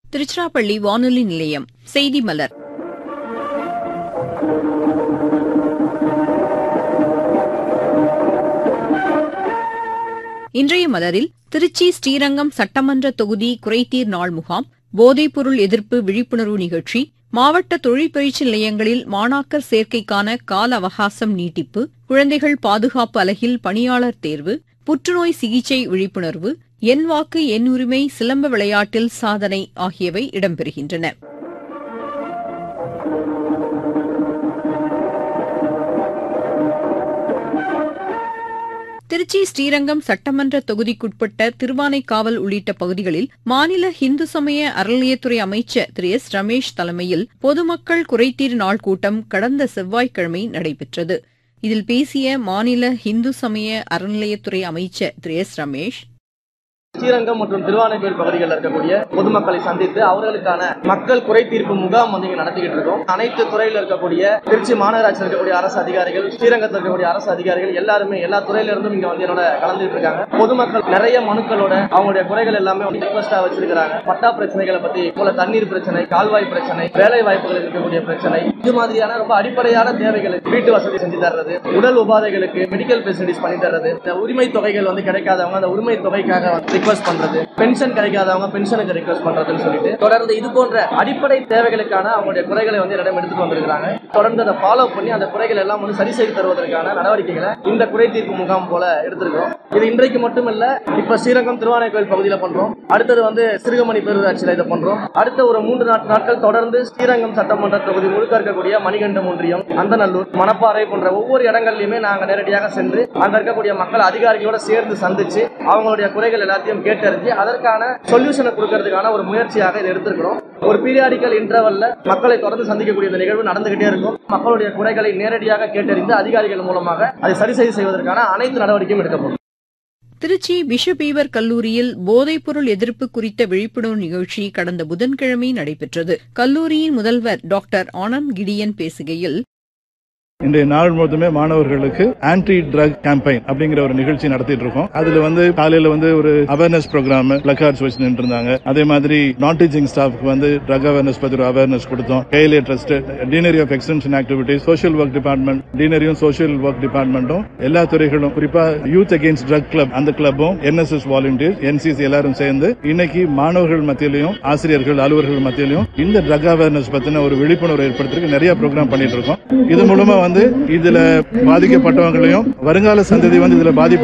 திருச்சிராப்பள்ளி வானொலி நிலையம் செய்தி மலர் இன்றைய மலரில் திருச்சி ஸ்ரீரங்கம் சட்டமன்ற தொகுதி குறைதீர் நாள் முகாம் போதைப்பொருள் எதிர்ப்பு விழிப்புணர்வு நிகழ்ச்சி மாவட்ட தொழிற்பயிற்சி நிலையங்களில் மாணாக்கர் சேர்க்கைக்கான கால அவகாசம் நீட்டிப்பு குழந்தைகள் பாதுகாப்பு அலகில் பணியாளர் தேர்வு புற்றுநோய் சிகிச்சை விழிப்புணர்வு என் வாக்கு என் உரிமை சிலம்ப விளையாட்டில் சாதனை ஆகியவை இடம்பெறுகின்றன திருச்சி ஸ்ரீரங்கம் சட்டமன்ற தொகுதிக்குட்பட்ட திருவானைக்காவல் உள்ளிட்ட பகுதிகளில் மாநில இந்து சமய அறநிலையத்துறை அமைச்சர் திரு எஸ் ரமேஷ் தலைமையில் பொதுமக்கள் குறைதீர் நாள் கூட்டம் கடந்த செவ்வாய்க்கிழமை நடைபெற்றது இதில் பேசிய மாநில இந்து சமய அறநிலையத்துறை அமைச்சர் திரு எஸ் ரமேஷ் ஸ்ரீரங்கம் மற்றும் திருவானைக்கோயில் பகுதிகளில் இருக்கக்கூடிய பொதுமக்களை சந்தித்து அவர்களுக்கான மக்கள் குறை தீர்ப்பு முகாம் வந்து இங்க நடத்திக்கிட்டு இருக்கோம் அனைத்து துறையில இருக்கக்கூடிய திருச்சி மாநகராட்சியில் இருக்கக்கூடிய அரசு அதிகாரிகள் ஸ்ரீரங்கத்தில் இருக்கக்கூடிய அரசு அதிகாரிகள் எல்லாருமே எல்லா துறையில இருந்தும் இங்க வந்து என்னோட கலந்துட்டு இருக்காங்க பொதுமக்கள் நிறைய மனுக்களோட அவங்களுடைய குறைகள் எல்லாமே ரிக்வஸ்டா வச்சிருக்காங்க பட்டா பிரச்சனைகளை பத்தி போல தண்ணீர் பிரச்சனை கால்வாய் பிரச்சனை வேலை வாய்ப்புகள் இருக்கக்கூடிய பிரச்சனை இது மாதிரியான ரொம்ப அடிப்படையான தேவைகளுக்கு வீட்டு வசதி செஞ்சு தர்றது உடல் உபாதைகளுக்கு மெடிக்கல் ஃபெசிலிட்டிஸ் பண்ணி தர்றது இந்த உரிமை தொகைகள் வந்து கிடைக்காதவங்க அந்த உரிமை தொகைக்காக ரிக்வஸ்ட் பண்றது பென்ஷன் கிடைக்காதவங்க பென்ஷனுக்கு ரிக்வஸ்ட் பண்றதுன்னு சொல்லிட்டு தொடர்ந்து இது போன்ற அடிப்படை தேவைகளுக்கான அவங்களுடைய குறைகளை வந்து என்னிடம் எடுத்துட்டு வந்திருக்காங்க தொடர்ந்து அதை ஃபாலோ பண்ணி அந்த குறைகள் எல்லாம் வந்து சரி செய்து தருவதற்கான நடவடிக்கைகளை இந்த குறை தீர்ப்பு முகாம் போல எடுத்திருக்கோம் இது இன்றைக்கு மட்டும் இல்ல இப்ப ஸ்ரீரங்கம் திருவானைக்கோயில் பகுதியில பண்றோம் அடுத்தது வந்து சிறுகமணி பேரூராட்சியில இதை பண்றோம் அடுத்த ஒரு மூன்று நாட்- நாட்கள் தொடர்ந்து ஸ்ரீரங்கம் சட்டமன்ற தொகுதி முழுக்க இருக்கக்கூடிய மணிகண்டம் ஒன்றியம் அந்தநல்லூர் மணப்பாறை போன்ற ஒவ்வொரு இடங்கள்லயுமே நாங்க நேரடியாக சென்று அங்க இருக்கக்கூடிய மக்கள் அதிகாரிகளோட சேர்ந்து சந்திச்சு அவங்களுடைய குறைகள் எல்லாத்தையும் கேட்டறிஞ்சு அதற்கான சொல்யூஷனை கொடுக்கறதுக்கான ஒரு முயற்சியாக இதை எடுத்திருக்கிறோம் ஒரு பீரியாடிக்கல் இன்டர்வல்ல மக்களை தொடர்ந்து சந்திக்கக்கூடிய இந்த நிகழ்வு நடந்துகிட்டே இருக்கும் மக்களுடைய குறைகளை நேரடியாக கேட்டறிந்து அதிகாரிகள் மூலமாக அதை சரி செய்து செய்வதற்கான அனைத்து நடவடிக்கையும் எடுக்கப்படும் திருச்சி பிஷபீவர் கல்லூரியில் போதைப்பொருள் எதிர்ப்பு குறித்த விழிப்புணர்வு நிகழ்ச்சி கடந்த புதன்கிழமை நடைபெற்றது கல்லூரியின் முதல்வர் டாக்டர் ஆனந்த் கிடியன் பேசுகையில் இன்றைய நாள் முழுவதுமே மாணவர்களுக்கு ஆன்டி ட்ரக் கேம்பெயின் அப்படிங்கிற ஒரு நிகழ்ச்சி நடத்திட்டு இருக்கோம் அதுல வந்து காலையில வந்து ஒரு அவேர்னஸ் ப்ரோக்ராம் பிளக்கார்ட்ஸ் வச்சு நின்று இருந்தாங்க அதே மாதிரி நான் டீச்சிங் ஸ்டாஃப்க்கு வந்து ட்ரக் அவேர்னஸ் பத்தி ஒரு அவேர்னஸ் கொடுத்தோம் KLA trust deanery of extension activity social work department டீனரியும் சோஷியல் ஒர்க் டிபார்ட்மெண்ட்டும் எல்லா துறைகளும் குறிப்பா யூத் அகேன்ஸ்ட் ட்ரக் கிளப் அந்த கிளப்பும் என்எஸ்எஸ் வாலண்டியர் என்சிசி எல்லாரும் சேர்ந்து இன்னைக்கு மாணவர்கள் மத்தியிலையும் ஆசிரியர்கள் அலுவலர்கள் மத்தியிலையும் இந்த ட்ரக் அவேர்னஸ் பத்தின ஒரு விழிப்புணர்வு ஏற்படுத்துறதுக்கு நிறைய ப்ரோக்ராம் பண்ணிட்டு இருக்கோம் இது மூலமா வந்து இதுல பாதிக்கப்பட்டவங்களையும் வருங்கால சந்ததி வந்து இதுல பாதிப்பு